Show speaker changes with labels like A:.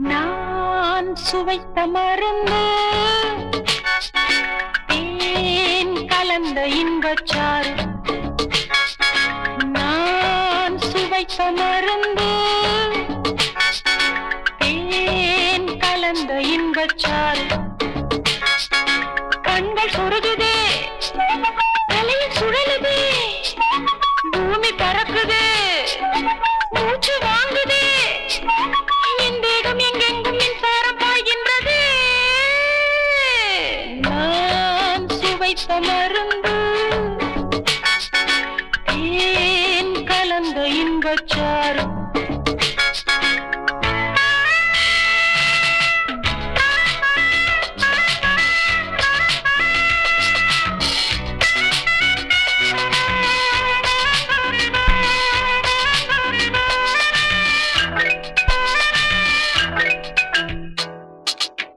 A: நான் சுவைத்த மருந்து தேன் கலந்த இன்பச்சாறு நான் சுவைத்த மருந்து தேன் கலந்த இன்பச்சாறு கண்கள்